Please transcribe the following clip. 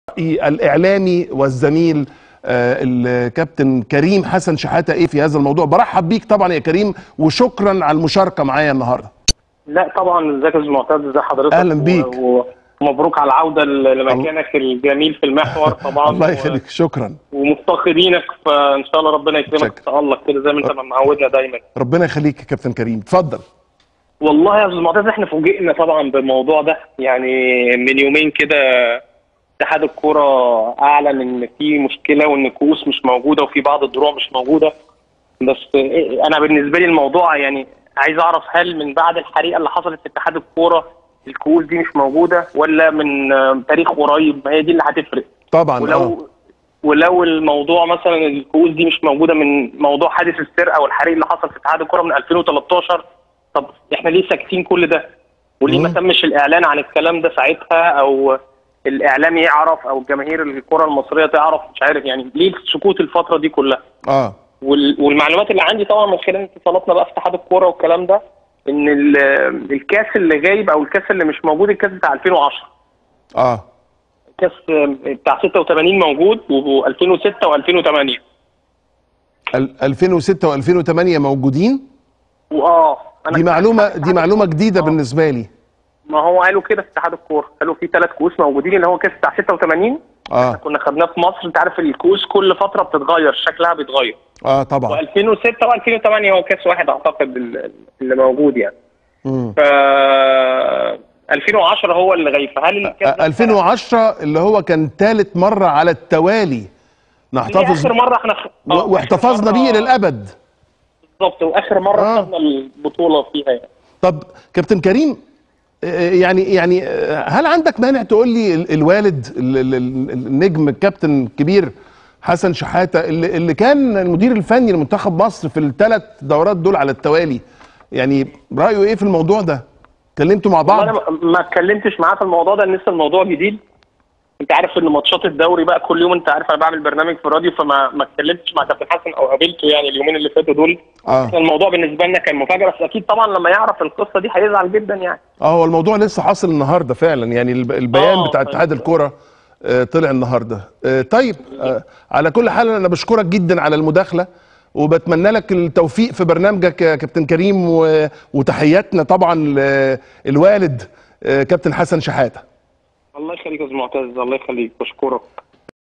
الاعلامي والزميل آه، الكابتن كريم حسن شحاته ايه في هذا الموضوع برحب بيك طبعا يا كريم وشكرا على المشاركه معايا النهارده لا طبعا ازيك يا استاذ معتز ازي حضرتك أهلاً بيك. و- ومبروك على العوده ل- لمكانك الجميل في المحور طبعا الله و- يخليك شكرا ومفتقدينك فان شاء الله ربنا يكرمك شكرا. وتالق كده زي ما انت معودنا دايما ربنا يخليك يا كابتن كريم اتفضل والله يا استاذ معتز احنا فوجئنا طبعا بالموضوع ده يعني من يومين كده اتحاد الكوره اعلن ان في مشكله وان الكؤوس مش موجوده وفي بعض الدروع مش موجوده بس إيه، انا بالنسبه لي الموضوع يعني عايز اعرف هل من بعد الحريقه اللي حصلت في اتحاد الكوره الكؤوس دي مش موجوده ولا من آه، تاريخ قريب ما هي دي اللي هتفرق طبعا اه ولو ولو الموضوع مثلا الكؤوس دي مش موجوده من موضوع حادث السرقه والحريق اللي حصل في اتحاد الكوره من 2013 طب احنا ليه ساكتين كل ده؟ وليه ما مم. تمش الاعلان عن الكلام ده ساعتها او الاعلام يعرف او جماهير الكره المصريه تعرف مش عارف يعني ليه السكوت الفتره دي كلها؟ اه وال- والمعلومات اللي عندي طبعا من خلال اتصالاتنا بقى في اتحاد الكوره والكلام ده ان ال- الكاس اللي غايب او الكاس اللي مش موجود الكاس بتاع 2010 اه كاس بتاع 86 موجود و2006 و2008 ال- 2006 و2008 موجودين واه انا دي معلومه دي معلومه جديده بالنسبه لي ما هو قالوا كده في اتحاد الكوره قالوا في ثلاث كؤوس موجودين اللي هو كاس بتاع 86 اه كنا خدناه في مصر انت عارف الكؤوس كل فتره بتتغير شكلها بيتغير اه طبعا و2006 و2008 هو كاس واحد اعتقد ال- اللي موجود يعني مم. ف 2010 هو اللي غايب فهل الكاس ده 2010 اللي هو كان ثالث مره على التوالي دي نحتفظ اخر مره احنا خ... و- آه، واحتفظنا آخر بيه مرة- للابد بالظبط واخر مره آه. خدنا البطوله فيها يعني طب كابتن كريم آه، يعني يعني آه، هل عندك مانع تقول لي ال- الوالد ال- ال- ال- النجم الكابتن الكبير حسن شحاته اللي, اللي كان المدير الفني لمنتخب مصر في الثلاث دورات دول على التوالي يعني رايه ايه في الموضوع ده كلمتوا مع والله انا بعض ما- ما اتكلمتش معاه في الموضوع ده لسه الموضوع جديد انت عارف ان ماتشات الدوري بقى كل يوم انت عارف انا بعمل برنامج في الراديو فما ما اتكلمتش مع كابتن حسن او قابلته يعني اليومين اللي فاتوا دول اه الموضوع بالنسبه لنا كان مفاجاه بس اكيد طبعا لما يعرف القصه دي هيزعل جدا يعني اه هو الموضوع لسه حاصل النهارده فعلا يعني الب- البيان آه، بتاع طيب. اتحاد الكوره آه، طلع النهارده آه، طيب آه، على كل حال انا بشكرك جدا على المداخله وبتمنى لك التوفيق في برنامجك يا كابتن كريم و- وتحياتنا طبعا للوالد آه، كابتن حسن شحاته الله يخليك يا استاذ معتز الله يخليك بشكرك